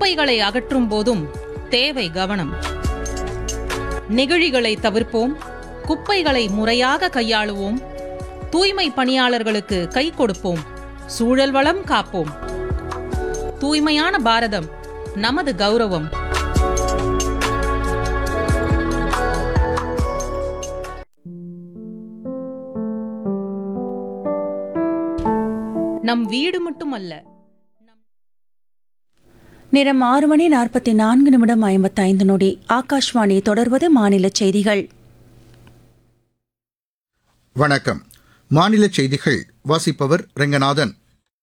குப்பைகளை அகற்றும் போதும் தேவை கவனம் நெகிழிகளை தவிர்ப்போம் குப்பைகளை முறையாக கையாளுவோம் தூய்மை பணியாளர்களுக்கு கை கொடுப்போம் சூழல் வளம் காப்போம் தூய்மையான பாரதம் நமது கௌரவம் நம் வீடு மட்டுமல்ல நேரம் ஆறு மணி நாற்பத்தி நான்கு நிமிடம் ஐம்பத்தைந்து நொடி ஆகாஷ்வாணி தொடர்வது மாநில செய்திகள் வணக்கம் மாநில செய்திகள் வாசிப்பவர் ரெங்கநாதன்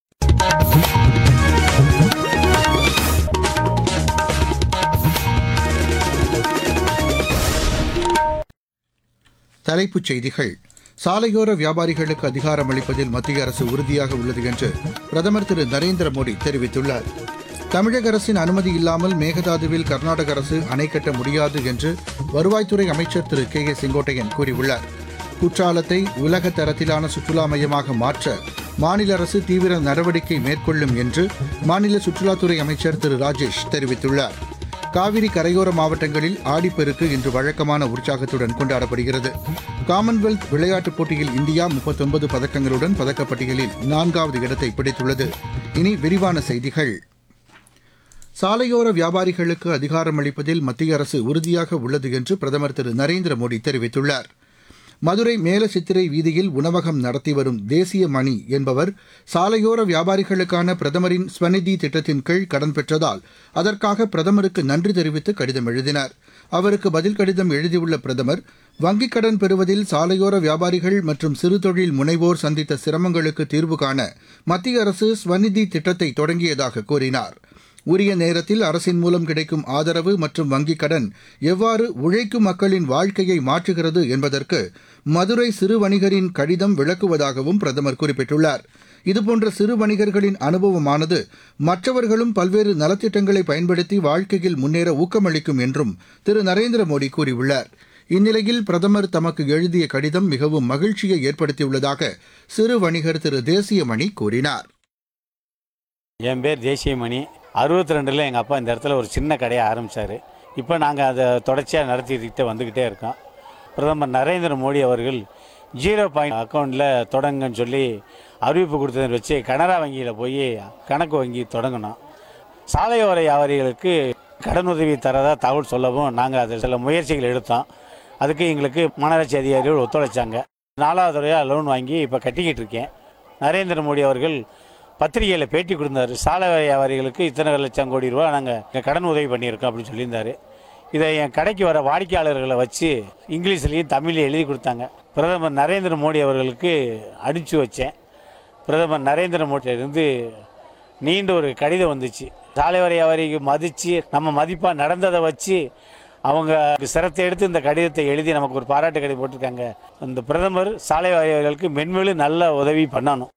தலைப்புச் செய்திகள் சாலையோர வியாபாரிகளுக்கு அதிகாரம் அளிப்பதில் மத்திய அரசு உறுதியாக உள்ளது என்று பிரதமர் திரு நரேந்திர மோடி தெரிவித்துள்ளார் தமிழக அரசின் அனுமதி இல்லாமல் மேகதாதுவில் கர்நாடக அரசு அணை கட்ட முடியாது என்று வருவாய்த்துறை அமைச்சர் திரு கே ஏ செங்கோட்டையன் கூறியுள்ளார் குற்றாலத்தை உலக தரத்திலான சுற்றுலா மையமாக மாற்ற மாநில அரசு தீவிர நடவடிக்கை மேற்கொள்ளும் என்று மாநில சுற்றுலாத்துறை அமைச்சர் திரு ராஜேஷ் தெரிவித்துள்ளார் காவிரி கரையோர மாவட்டங்களில் ஆடிப்பெருக்கு இன்று வழக்கமான உற்சாகத்துடன் கொண்டாடப்படுகிறது காமன்வெல்த் விளையாட்டுப் போட்டியில் இந்தியா முப்பத்தொன்பது பதக்கங்களுடன் பதக்கப்பட்டியலில் நான்காவது இடத்தை பிடித்துள்ளது இனி விரிவான செய்திகள் சாலையோர வியாபாரிகளுக்கு அதிகாரம் அளிப்பதில் மத்திய அரசு உறுதியாக உள்ளது என்று பிரதமர் திரு நரேந்திர மோடி தெரிவித்துள்ளார் மதுரை மேலசித்திரை வீதியில் உணவகம் நடத்தி வரும் தேசிய மணி என்பவர் சாலையோர வியாபாரிகளுக்கான பிரதமரின் ஸ்வநிதி திட்டத்தின் கீழ் கடன் பெற்றதால் அதற்காக பிரதமருக்கு நன்றி தெரிவித்து கடிதம் எழுதினார் அவருக்கு பதில் கடிதம் எழுதியுள்ள பிரதமர் வங்கிக் கடன் பெறுவதில் சாலையோர வியாபாரிகள் மற்றும் சிறு தொழில் முனைவோர் சந்தித்த சிரமங்களுக்கு தீர்வு காண மத்திய அரசு ஸ்வநிதி திட்டத்தை தொடங்கியதாக கூறினார் உரிய நேரத்தில் அரசின் மூலம் கிடைக்கும் ஆதரவு மற்றும் வங்கிக் கடன் எவ்வாறு உழைக்கும் மக்களின் வாழ்க்கையை மாற்றுகிறது என்பதற்கு மதுரை சிறு வணிகரின் கடிதம் விளக்குவதாகவும் பிரதமர் குறிப்பிட்டுள்ளார் இதுபோன்ற சிறு வணிகர்களின் அனுபவமானது மற்றவர்களும் பல்வேறு நலத்திட்டங்களை பயன்படுத்தி வாழ்க்கையில் முன்னேற ஊக்கமளிக்கும் என்றும் திரு நரேந்திர மோடி கூறியுள்ளார் இந்நிலையில் பிரதமர் தமக்கு எழுதிய கடிதம் மிகவும் மகிழ்ச்சியை ஏற்படுத்தியுள்ளதாக சிறு வணிகர் திரு தேசியமணி கூறினார் என் பேர் தேசியமணி அறுபத்தி ரெண்டில் எங்கள் அப்பா இந்த இடத்துல ஒரு சின்ன கடையை ஆரம்பித்தார் இப்போ நாங்கள் அதை தொடர்ச்சியாக நடத்திக்கிட்டு வந்துக்கிட்டே இருக்கோம் பிரதமர் நரேந்திர மோடி அவர்கள் ஜீரோ பாயிண்ட் அக்கௌண்ட்டில் தொடங்குன்னு சொல்லி அறிவிப்பு கொடுத்ததை வச்சு கனரா வங்கியில் போய் கணக்கு வங்கி தொடங்கினோம் சாலையோர வியாபாரிகளுக்கு கடனுதவி தரதா தகவல் சொல்லவும் நாங்கள் அதில் சில முயற்சிகள் எடுத்தோம் அதுக்கு எங்களுக்கு மாநகராட்சி அதிகாரிகள் ஒத்துழைச்சாங்க நாலாவது தடவையாக லோன் வாங்கி இப்போ கட்டிக்கிட்டு இருக்கேன் நரேந்திர மோடி அவர்கள் பத்திரிகையில் பேட்டி கொடுத்தாரு சாலை வியாபாரிகளுக்கு இத்தனை லட்சம் கோடி ரூபா நாங்கள் கடன் உதவி பண்ணியிருக்கோம் அப்படின்னு சொல்லியிருந்தாரு இதை என் கடைக்கு வர வாடிக்கையாளர்களை வச்சு இங்கிலீஷ்லேயும் தமிழ்லையும் எழுதி கொடுத்தாங்க பிரதமர் நரேந்திர மோடி அவர்களுக்கு அனுப்பிச்சி வச்சேன் பிரதமர் நரேந்திர மோடியிலிருந்து நீண்ட ஒரு கடிதம் வந்துச்சு சாலை வியாபாரிக்கு மதித்து நம்ம மதிப்பாக நடந்ததை வச்சு அவங்க சிரத்தை எடுத்து இந்த கடிதத்தை எழுதி நமக்கு ஒரு பாராட்டு கடிதம் போட்டிருக்காங்க இந்த பிரதமர் சாலை வியாபாரிகளுக்கு மென்மேலும் நல்ல உதவி பண்ணணும்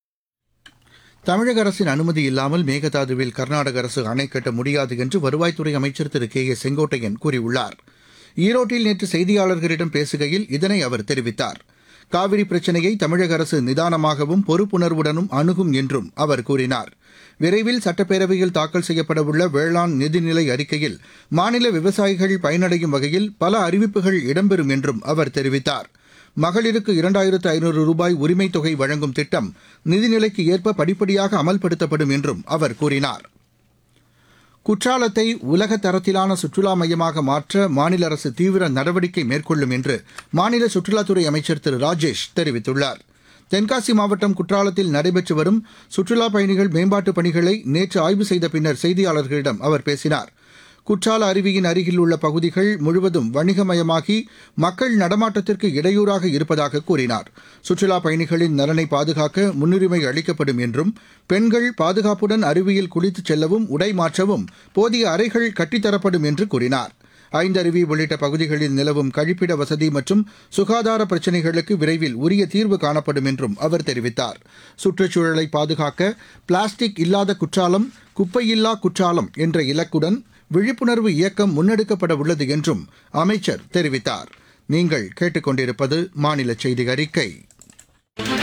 தமிழக அரசின் அனுமதி இல்லாமல் மேகதாதுவில் கர்நாடக அரசு அணை கட்ட முடியாது என்று வருவாய்த்துறை அமைச்சர் திரு கே ஏ செங்கோட்டையன் கூறியுள்ளார் ஈரோட்டில் நேற்று செய்தியாளர்களிடம் பேசுகையில் இதனை அவர் தெரிவித்தார் காவிரி பிரச்சினையை தமிழக அரசு நிதானமாகவும் பொறுப்புணர்வுடனும் அணுகும் என்றும் அவர் கூறினார் விரைவில் சட்டப்பேரவையில் தாக்கல் செய்யப்படவுள்ள வேளாண் நிதிநிலை அறிக்கையில் மாநில விவசாயிகள் பயனடையும் வகையில் பல அறிவிப்புகள் இடம்பெறும் என்றும் அவர் தெரிவித்தார் மகளிருக்கு இரண்டாயிரத்து ஐநூறு ரூபாய் உரிமைத் தொகை வழங்கும் திட்டம் நிதிநிலைக்கு ஏற்ப படிப்படியாக அமல்படுத்தப்படும் என்றும் அவர் கூறினார் குற்றாலத்தை உலக தரத்திலான சுற்றுலா மையமாக மாற்ற மாநில அரசு தீவிர நடவடிக்கை மேற்கொள்ளும் என்று மாநில சுற்றுலாத்துறை அமைச்சர் திரு ராஜேஷ் தெரிவித்துள்ளார் தென்காசி மாவட்டம் குற்றாலத்தில் நடைபெற்று வரும் சுற்றுலா பயணிகள் மேம்பாட்டுப் பணிகளை நேற்று ஆய்வு செய்த பின்னர் செய்தியாளர்களிடம் அவர் பேசினார் குற்றால அருவியின் அருகில் உள்ள பகுதிகள் முழுவதும் வணிகமயமாகி மக்கள் நடமாட்டத்திற்கு இடையூறாக இருப்பதாக கூறினார் சுற்றுலா பயணிகளின் நலனை பாதுகாக்க முன்னுரிமை அளிக்கப்படும் என்றும் பெண்கள் பாதுகாப்புடன் அருவியில் குளித்துச் செல்லவும் உடை மாற்றவும் போதிய அறைகள் கட்டித்தரப்படும் என்று கூறினார் ஐந்தருவி உள்ளிட்ட பகுதிகளில் நிலவும் கழிப்பிட வசதி மற்றும் சுகாதார பிரச்சினைகளுக்கு விரைவில் உரிய தீர்வு காணப்படும் என்றும் அவர் தெரிவித்தார் சுற்றுச்சூழலை பாதுகாக்க பிளாஸ்டிக் இல்லாத குற்றாலம் குப்பையில்லா குற்றாலம் என்ற இலக்குடன் விழிப்புணர்வு இயக்கம் முன்னெடுக்கப்பட உள்ளது என்றும் அமைச்சர் தெரிவித்தார் நீங்கள் கேட்டுக்கொண்டிருப்பது மாநில செய்தி அறிக்கை